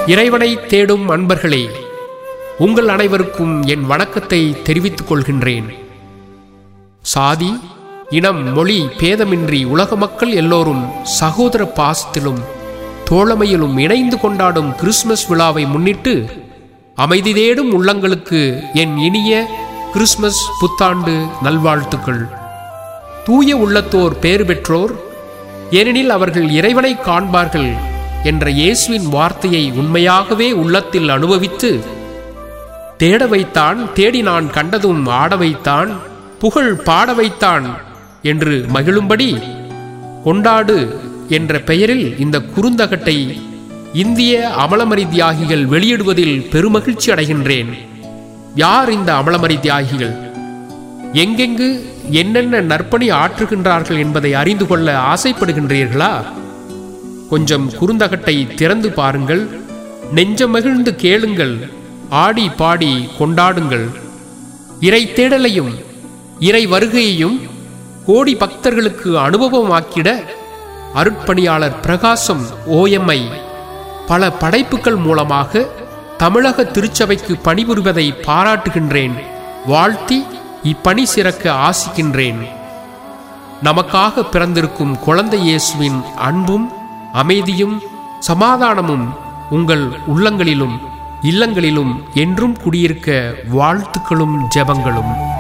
இறைவனை தேடும் அன்பர்களே உங்கள் அனைவருக்கும் என் வணக்கத்தை தெரிவித்துக் கொள்கின்றேன் சாதி இனம் மொழி பேதமின்றி உலக மக்கள் எல்லோரும் சகோதர பாசத்திலும் தோழமையிலும் இணைந்து கொண்டாடும் கிறிஸ்மஸ் விழாவை முன்னிட்டு அமைதி தேடும் உள்ளங்களுக்கு என் இனிய கிறிஸ்மஸ் புத்தாண்டு நல்வாழ்த்துக்கள் தூய உள்ளத்தோர் பேறு பெற்றோர் ஏனெனில் அவர்கள் இறைவனை காண்பார்கள் என்ற இயேசுவின் வார்த்தையை உண்மையாகவே உள்ளத்தில் அனுபவித்து தேட வைத்தான் தேடி நான் கண்டதும் ஆட வைத்தான் புகழ் பாட வைத்தான் என்று மகிழும்படி கொண்டாடு என்ற பெயரில் இந்த குறுந்தகட்டை இந்திய அமலமரி தியாகிகள் வெளியிடுவதில் பெருமகிழ்ச்சி அடைகின்றேன் யார் இந்த அமலமரி தியாகிகள் எங்கெங்கு என்னென்ன நற்பணி ஆற்றுகின்றார்கள் என்பதை அறிந்து கொள்ள ஆசைப்படுகின்றீர்களா கொஞ்சம் குறுந்தகட்டை திறந்து பாருங்கள் நெஞ்சம் மகிழ்ந்து கேளுங்கள் ஆடி பாடி கொண்டாடுங்கள் இறை தேடலையும் இறை வருகையையும் கோடி பக்தர்களுக்கு அனுபவமாக்கிட அருட்பணியாளர் பிரகாசம் ஓஎம்ஐ பல படைப்புகள் மூலமாக தமிழக திருச்சபைக்கு பணிபுரிவதை பாராட்டுகின்றேன் வாழ்த்தி இப்பணி சிறக்க ஆசிக்கின்றேன் நமக்காக பிறந்திருக்கும் குழந்தை இயேசுவின் அன்பும் அமைதியும் சமாதானமும் உங்கள் உள்ளங்களிலும் இல்லங்களிலும் என்றும் குடியிருக்க வாழ்த்துக்களும் ஜெபங்களும்